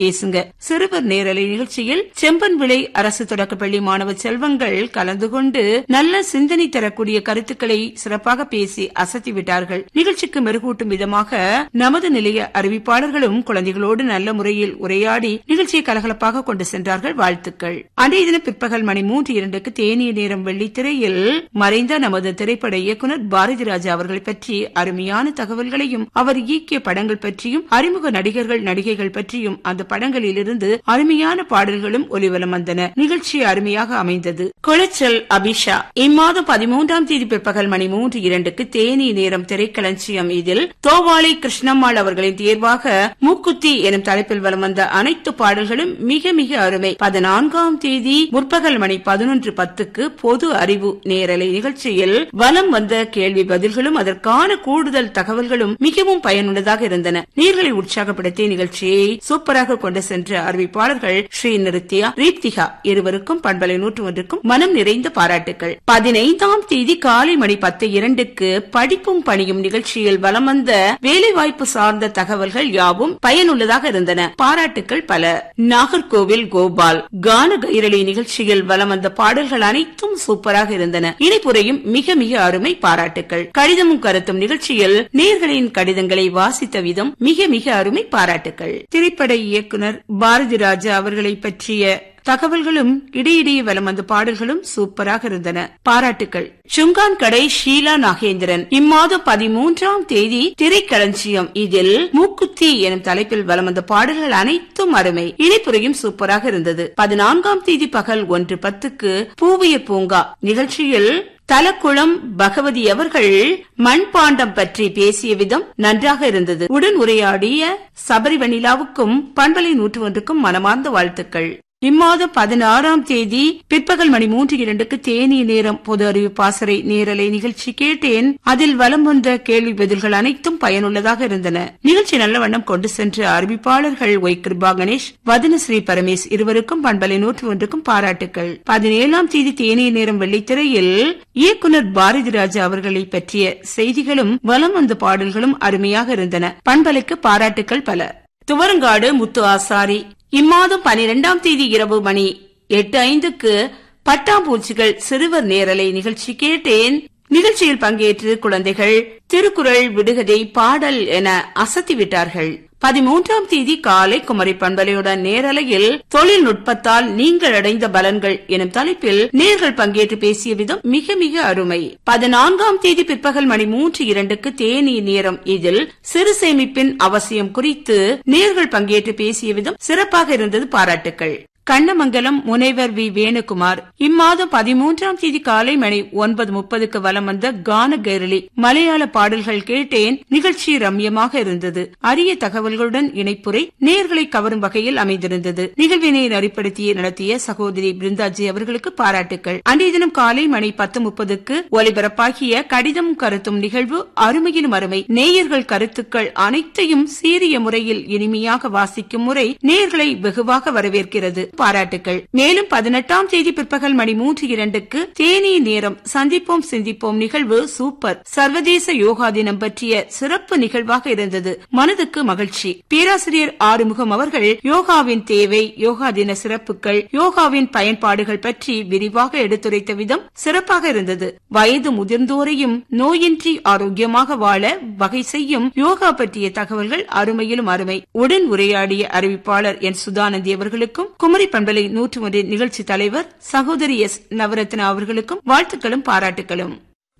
பேசுங்க சிறுவர் நேரலை நிகழ்ச்சியில் செம்பன் விளை அரசு தொடக்கப்பள்ளி மாணவ செல்வங்கள் கலந்து கொண்டு நல்ல சிந்தனை தரக்கூடிய கருத்துக்களை சிறப்பாக பேசி அசத்தி விட்டார்கள் நிகழ்ச்சிக்கு மெருகூட்டும் விதமாக நமது நிலைய அறிவிப்பாளர்களும் குழந்தைகளோடு நல்ல முறையில் உரையாடி நிகழ்ச்சியை கலகலப்பாக கொண்டு சென்றார்கள் வாழ்த்துக்கள் அன்றைய தின பிற்பகல் மணி மூன்று இரண்டுக்கு தேனிய நேரம் வெள்ளித்திரையில் மறைந்த நமது திரைப்பட இயக்குனர் பாரதி ராஜா அவர்களை பற்றி அருமையான தகவல்களையும் அவர் இயக்கிய படங்கள் பற்றியும் அறிமுக நடிகர்கள் நடிகைகள் பற்றியும் அந்த படங்களிலிருந்து அருமையான பாடல்களும் ஒலிவலம் வந்தன நிகழ்ச்சி அருமையாக அமைந்தது குளச்சல் அபிஷா இம்மாதம் பதிமூன்றாம் தேதி பிற்பகல் மணி மூன்று இரண்டுக்கு தேனி நேரம் திரைக்களஞ்சியம் இதில் தோவாளை கிருஷ்ணம்மாள் அவர்களின் தேர்வாக மூக்குத்தி எனும் தலைப்பில் வலம் வந்த அனைத்து பாடல்களும் மிக மிக அருமை பதினான்காம் தேதி முற்பகல் மணி பதினொன்று பத்துக்கு பொது அறிவு நேரலை நிகழ்ச்சியில் வலம் வந்த கேள்வி பதில்களும் அதற்கான கூடுதல் தகவல்களும் மிகவும் பயனுள்ளதாக இருந்தன நீர்களை உற்சாகப்படுத்திய நிகழ்ச்சியை சூப்பராக கொண்டு சென்ற அறிவிப்பாளர்கள் ஸ்ரீ நிருத்தியா ரீப்திகா இருவருக்கும் பண்பலை நூற்று ஒன்றுக்கும் மனம் நிறைந்த பாராட்டுகள் பதினைந்தாம் தேதி காலை மணி பத்து இரண்டுக்கு படிப்பும் பணியும் நிகழ்ச்சியில் வலம் வந்த வேலைவாய்ப்பு சார்ந்த தகவல்கள் யாவும் பயனுள்ளதாக இருந்தன பாராட்டுகள் பல நாகர்கோவில் கோபால் கான கைரளி நிகழ்ச்சியில் வலம் வந்த பாடல்கள் அனைத்தும் சூப்பராக இருந்தன இணைப்புரையும் மிக மிக அருமை பாராட்டுகள் கடிதமும் கருத்தும் நிகழ்ச்சியில் நேர்களின் கடிதங்களை வாசித்த விதம் மிக மிக அருமை பாராட்டுகள் திரைப்பட இயக்குனர் பாரதி ராஜா அவர்களை பற்றிய தகவல்களும் இடையிடையே வலம் வந்த பாடல்களும் சூப்பராக இருந்தன பாராட்டுகள் சுங்கான் கடை ஷீலா நாகேந்திரன் இம்மாதம் பதிமூன்றாம் தேதி திரைக்களஞ்சியம் இதில் மூக்குத்தி எனும் தலைப்பில் வலம் வந்த பாடல்கள் அனைத்தும் அருமை இணைப்புரையும் சூப்பராக இருந்தது பதினான்காம் தேதி பகல் ஒன்று பத்துக்கு பூவிய பூங்கா நிகழ்ச்சியில் தலக்குளம் பகவதி அவர்கள் மண்பாண்டம் பற்றி பேசிய விதம் நன்றாக இருந்தது உடன் உரையாடிய சபரி வனிலாவுக்கும் பண்பலை நூற்று ஒன்றுக்கும் மனமார்ந்த வாழ்த்துக்கள் இம்மாதம் பதினாறாம் தேதி பிற்பகல் மணி மூன்று இரண்டுக்கு தேனிய நேரம் பொது அறிவு பாசறை நேரலை நிகழ்ச்சி கேட்டேன் அதில் வலம் வந்த கேள்வி பதில்கள் அனைத்தும் பயனுள்ளதாக இருந்தன நிகழ்ச்சி நல்ல வண்ணம் கொண்டு சென்ற அறிவிப்பாளர்கள் ஒய் கிருபா கணேஷ் வதனஸ்ரீ பரமேஷ் இருவருக்கும் பண்பலை நூற்று ஒன்றுக்கும் பாராட்டுகள் பதினேழாம் தேதி தேனிய நேரம் வெள்ளித்திரையில் இயக்குனர் பாரதி ராஜா அவர்களை பற்றிய செய்திகளும் வலம் வந்த பாடல்களும் அருமையாக இருந்தன பண்பலைக்கு பாராட்டுகள் பல துவரங்காடு முத்து ஆசாரி இம்மாதம் பனிரெண்டாம் தேதி இரவு மணி எட்டு ஐந்துக்கு பட்டாம்பூச்சிகள் சிறுவர் நேரலை நிகழ்ச்சி கேட்டேன் நிகழ்ச்சியில் பங்கேற்று குழந்தைகள் திருக்குறள் விடுகதை பாடல் என அசத்தி விட்டார்கள் பதிமூன்றாம் தேதி காலை குமரி பண்பலையுடன் நேரலையில் தொழில்நுட்பத்தால் நீங்கள் அடைந்த பலன்கள் எனும் தலைப்பில் நேர்கள் பங்கேற்று பேசிய விதம் மிக மிக அருமை பதினான்காம் தேதி பிற்பகல் மணி மூன்று இரண்டுக்கு தேனி நேரம் இதில் சிறு சேமிப்பின் அவசியம் குறித்து நேர்கள் பங்கேற்று பேசிய விதம் சிறப்பாக இருந்தது பாராட்டுக்கள் கண்ணமங்கலம் முனைவர் வி வேணுகுமார் இம்மாதம் பதிமூன்றாம் தேதி காலை மணி ஒன்பது முப்பதுக்கு வலம் வந்த கான கைரளி மலையாள பாடல்கள் கேட்டேன் நிகழ்ச்சி ரம்யமாக இருந்தது அரிய தகவல்களுடன் இணைப்புரை நேர்களை கவரும் வகையில் அமைந்திருந்தது நிகழ்வினை நெறிப்படுத்தி நடத்திய சகோதரி பிருந்தாஜி அவர்களுக்கு பாராட்டுகள் அன்றைய தினம் காலை மணி பத்து முப்பதுக்கு ஒலிபரப்பாகிய கடிதம் கருத்தும் நிகழ்வு அருமையிலும் அருமை நேயர்கள் கருத்துக்கள் அனைத்தையும் சீரிய முறையில் இனிமையாக வாசிக்கும் முறை நேர்களை வெகுவாக வரவேற்கிறது பாராட்டுகள் மேலும் பதினெட்டாம் தேதி பிற்பகல் மணி மூன்று இரண்டுக்கு தேனி நேரம் சந்திப்போம் சிந்திப்போம் நிகழ்வு சூப்பர் சர்வதேச யோகா தினம் பற்றிய சிறப்பு நிகழ்வாக இருந்தது மனதுக்கு மகிழ்ச்சி பேராசிரியர் ஆறுமுகம் அவர்கள் யோகாவின் தேவை யோகா தின சிறப்புகள் யோகாவின் பயன்பாடுகள் பற்றி விரிவாக எடுத்துரைத்த விதம் சிறப்பாக இருந்தது வயது முதிர்ந்தோரையும் நோயின்றி ஆரோக்கியமாக வாழ வகை செய்யும் யோகா பற்றிய தகவல்கள் அருமையிலும் அருமை உடன் உரையாடிய அறிவிப்பாளர் என் சுதானந்தி அவர்களுக்கும் குமரி பண்பலை நூற்று ஒன்றின் நிகழ்ச்சி தலைவர் சகோதரி எஸ் நவரத்னா அவர்களுக்கும் வாழ்த்துக்களும் பாராட்டுகளும்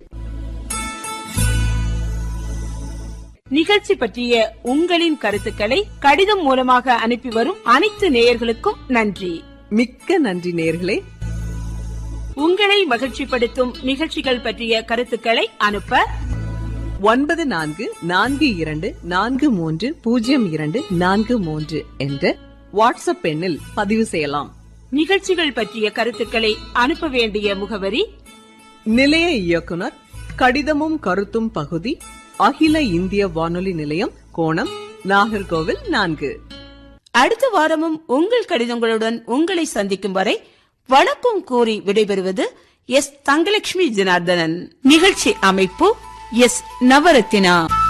நிகழ்ச்சி பற்றிய உங்களின் கருத்துக்களை கடிதம் மூலமாக அனுப்பி வரும் அனைத்து நேயர்களுக்கும் நன்றி மிக்க நன்றி நேர்களே உங்களை மகிழ்ச்சிப்படுத்தும் நிகழ்ச்சிகள் பற்றிய கருத்துக்களை அனுப்ப ஒன்பது நான்கு நான்கு இரண்டு நான்கு மூன்று பூஜ்ஜியம் இரண்டு நான்கு மூன்று என்ற வாட்ஸ்அப் எண்ணில் பதிவு செய்யலாம் நிகழ்ச்சிகள் பற்றிய கருத்துக்களை அனுப்ப வேண்டிய முகவரி நிலைய இயக்குனர் கடிதமும் கருத்தும் பகுதி அகில இந்திய வானொலி நிலையம் கோணம் நாகர்கோவில் நான்கு அடுத்த வாரமும் உங்கள் கடிதங்களுடன் உங்களை சந்திக்கும் வரை வணக்கம் கூறி விடைபெறுவது எஸ் தங்கலட்சுமி ஜனார்தனன் நிகழ்ச்சி அமைப்பு எஸ் நவரத்தினா